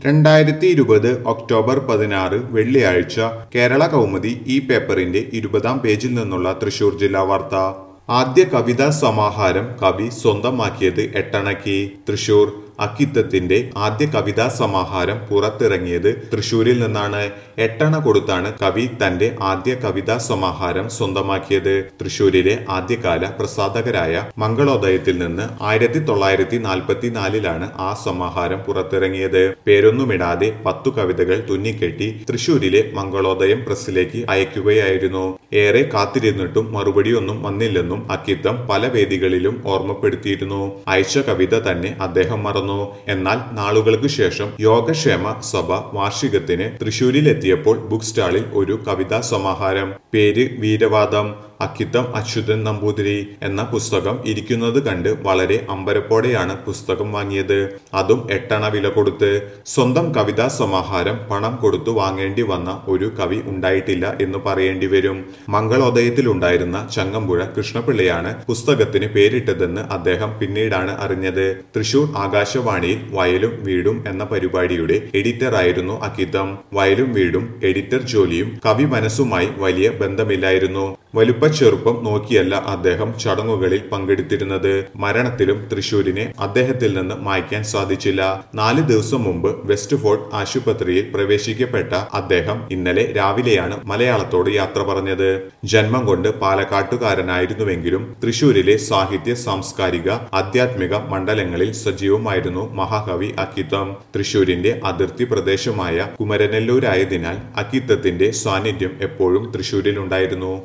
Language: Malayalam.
രണ്ടായിരത്തി ഇരുപത് ഒക്ടോബർ പതിനാറ് വെള്ളിയാഴ്ച കേരള കൗമുദി ഈ പേപ്പറിന്റെ ഇരുപതാം പേജിൽ നിന്നുള്ള തൃശൂർ ജില്ലാ വാർത്ത ആദ്യ കവിതാ സമാഹാരം കവി സ്വന്തമാക്കിയത് എട്ടണയ്ക്ക് തൃശൂർ അക്കിത്തത്തിന്റെ ആദ്യ കവിതാ സമാഹാരം പുറത്തിറങ്ങിയത് തൃശൂരിൽ നിന്നാണ് എട്ടണ കൊടുത്താണ് കവി തന്റെ ആദ്യ കവിതാ സമാഹാരം സ്വന്തമാക്കിയത് തൃശൂരിലെ ആദ്യകാല പ്രസാധകരായ മംഗളോദയത്തിൽ നിന്ന് ആയിരത്തി തൊള്ളായിരത്തി നാൽപ്പത്തിനാലിലാണ് ആ സമാഹാരം പുറത്തിറങ്ങിയത് പേരൊന്നുമിടാതെ പത്തു കവിതകൾ തുന്നിക്കെട്ടി തൃശൂരിലെ മംഗളോദയം പ്രസ്സിലേക്ക് അയക്കുകയായിരുന്നു ഏറെ കാത്തിരുന്നിട്ടും മറുപടിയൊന്നും വന്നില്ലെന്നും അക്കിത്തം പല വേദികളിലും ഓർമ്മപ്പെടുത്തിയിരുന്നു അയച്ച കവിത തന്നെ അദ്ദേഹം മറന്നു എന്നാൽ നാളുകൾക്ക് ശേഷം യോഗക്ഷേമ സഭ വാർഷികത്തിന് തൃശൂരിലെത്തിയപ്പോൾ ബുക്ക് സ്റ്റാളിൽ ഒരു കവിതാ സമാഹാരം പേര് വീരവാദം അക്കിത്തം അച്യുതൻ നമ്പൂതിരി എന്ന പുസ്തകം ഇരിക്കുന്നത് കണ്ട് വളരെ അമ്പരപ്പോടെയാണ് പുസ്തകം വാങ്ങിയത് അതും എട്ടണ വില കൊടുത്ത് സ്വന്തം കവിതാ സമാഹാരം പണം കൊടുത്തു വാങ്ങേണ്ടി വന്ന ഒരു കവി ഉണ്ടായിട്ടില്ല എന്ന് പറയേണ്ടി വരും മംഗളോദയത്തിലുണ്ടായിരുന്ന ചങ്ങമ്പുഴ കൃഷ്ണപിള്ളയാണ് പുസ്തകത്തിന് പേരിട്ടതെന്ന് അദ്ദേഹം പിന്നീടാണ് അറിഞ്ഞത് തൃശൂർ ആകാശവാണിയിൽ വയലും വീടും എന്ന പരിപാടിയുടെ എഡിറ്ററായിരുന്നു അക്കിത്തം വയലും വീടും എഡിറ്റർ ജോലിയും കവി മനസ്സുമായി വലിയ ബന്ധമില്ലായിരുന്നു വലുപ്പച്ചെറുപ്പം നോക്കിയല്ല അദ്ദേഹം ചടങ്ങുകളിൽ പങ്കെടുത്തിരുന്നത് മരണത്തിലും തൃശൂരിനെ അദ്ദേഹത്തിൽ നിന്ന് മായ്ക്കാൻ സാധിച്ചില്ല നാല് ദിവസം മുമ്പ് വെസ്റ്റ് ഫോർട്ട് ആശുപത്രിയിൽ പ്രവേശിക്കപ്പെട്ട അദ്ദേഹം ഇന്നലെ രാവിലെയാണ് മലയാളത്തോട് യാത്ര പറഞ്ഞത് ജന്മം കൊണ്ട് പാലക്കാട്ടുകാരനായിരുന്നുവെങ്കിലും തൃശൂരിലെ സാഹിത്യ സാംസ്കാരിക ആധ്യാത്മിക മണ്ഡലങ്ങളിൽ സജീവമായിരുന്നു മഹാകവി അക്കിത്തം തൃശൂരിന്റെ അതിർത്തി പ്രദേശമായ കുമരനെല്ലൂരായതിനാൽ അക്കിത്തത്തിന്റെ സാന്നിധ്യം എപ്പോഴും തൃശൂരിലുണ്ടായിരുന്നു